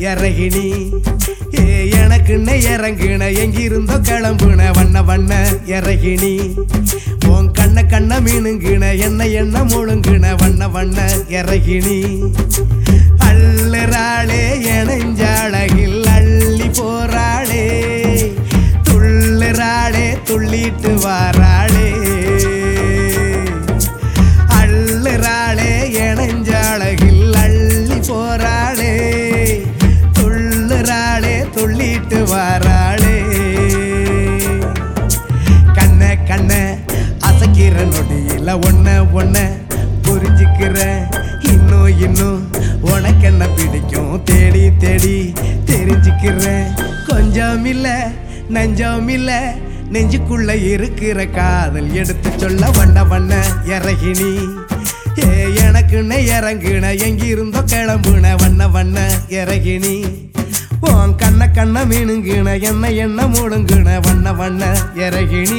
இறகினி ஏ எனக்குன்னு இறங்குன எங்கிருந்தோ கிளம்புன வண்ண வண்ண இறகினி உன் கண்ண கண்ண மீனுங்கின என்ன என்ன முழுங்குன வண்ண வண்ண இறகினி அள்ளுறாளே எனஞ்சழகில் அள்ளி போறாளே துள்ளுறாளே துள்ளிட்டு வாராளே அள்ளுறாளே எனஞ்சழகில் அள்ளி போறாளே துள்ளுறாளே துள்ளிட்டு வாராளே கண்ண கண்ண அசைக்கிற நொடியில ஒன்ன ஒன்ன புரிஞ்சுக்கிற இன்னும் இன்னும் உனக்கு என்ன பிடிக்கும் தேடி தேடி தெரிஞ்சுக்கிறேன் கொஞ்சம் இல்ல நஞ்சம் இல்ல நெஞ்சுக்குள்ள இருக்கிற காதல் எடுத்து சொல்ல வண்ண வண்ண இறகினி ஏ எனக்குன்னு இறங்குன எங்கிருந்தோ கிளம்புன வண்ண வண்ண இறகினி உன் கண்ண கண்ண மீனுங்கின என்ன என்ன முழுங்குன வண்ண வண்ண இறகினி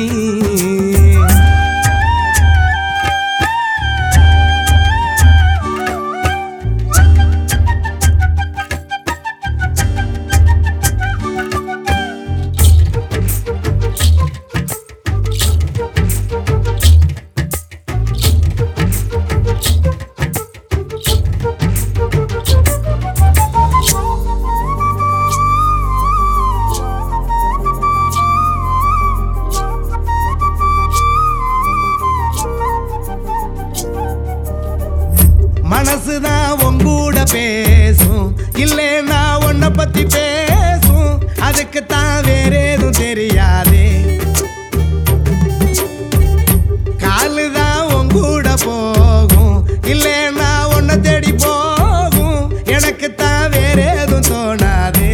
மனசுதான் உங்கூட பேசும் இல்லைன்னா உன்னை பத்தி பேசும் அதுக்கு தான் வேற எதுவும் தெரியாதே காலுதான் உங்கூட போகும் இல்லைன்னா உன்னை தேடி போகும் எனக்கு தான் வேற எதுவும் தோணாதே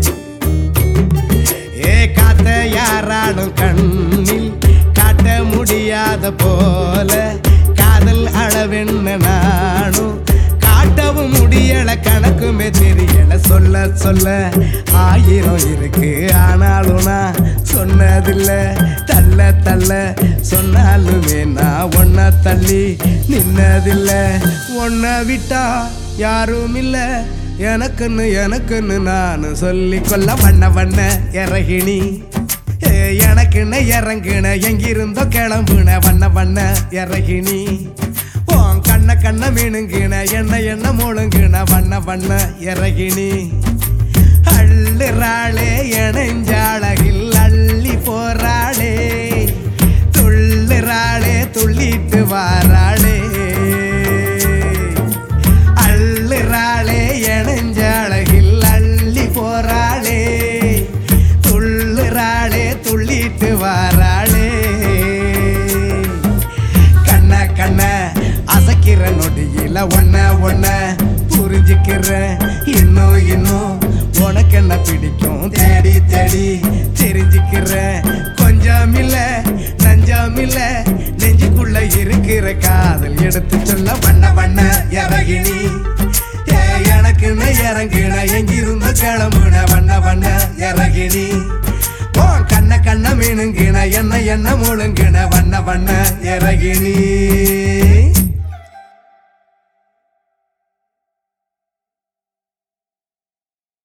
ஏ காத்த யாராலும் கண்ணில் காட்ட முடியாத போல காதல் அளவென்ன நானும் காட்டவும் முடியல கணக்குமே தெரியல சொல்ல சொல்ல ஆயிரம் இருக்கு ஆனாலும் நான் சொன்னதில்ல தள்ள தள்ள சொன்னாலுமே நான் ஒன்ன தள்ளி நின்னதில்ல ஒன்ன விட்டா யாரும் இல்ல எனக்குன்னு எனக்குன்னு நான் சொல்லி கொள்ள வண்ண வண்ண இறகினி ஏ, எனக்குன்னு இறங்குன எங்கிருந்தோ கிளம்புன வண்ண வண்ண இறகினி உன் கண்ண கண்ண மீனுங்கின என்ன என்ன முழுங்குன வண்ண வண்ண இறகினி அள்ளுறாளே எனஞ்சாளகில் அள்ளி போறாளே துள்ளுறாளே துள்ளிட்டு வாராளே அள்ளுறாளே எனஞ்சழகில் அள்ளி போறாளே துள்ளுறாளே துள்ளிட்டு வாராளே கண்ண கண்ண அசைக்கிற நொடியில ஒன்ன ஒன்ன புரிஞ்சுக்கிற இன்னும் இன்னும் உனக்கு என்ன பிடிக்கும் தேடி தேடி தெரிஞ்சுக்கிற கொஞ்சம் இல்ல நஞ்சம் இல்ல நெஞ்சுக்குள்ள இருக்கிற காதல் எடுத்து சொல்ல வண்ண வண்ண இறகினி ஏ, எனக்குன்னு இறங்குன எங்கிருந்து கிளம்புன வண்ண வண்ண இறகினி ஓ கண்ண கண்ண மீனுங்கின என்ன என்ன முழுங்கின வண்ண வண்ண இறகினி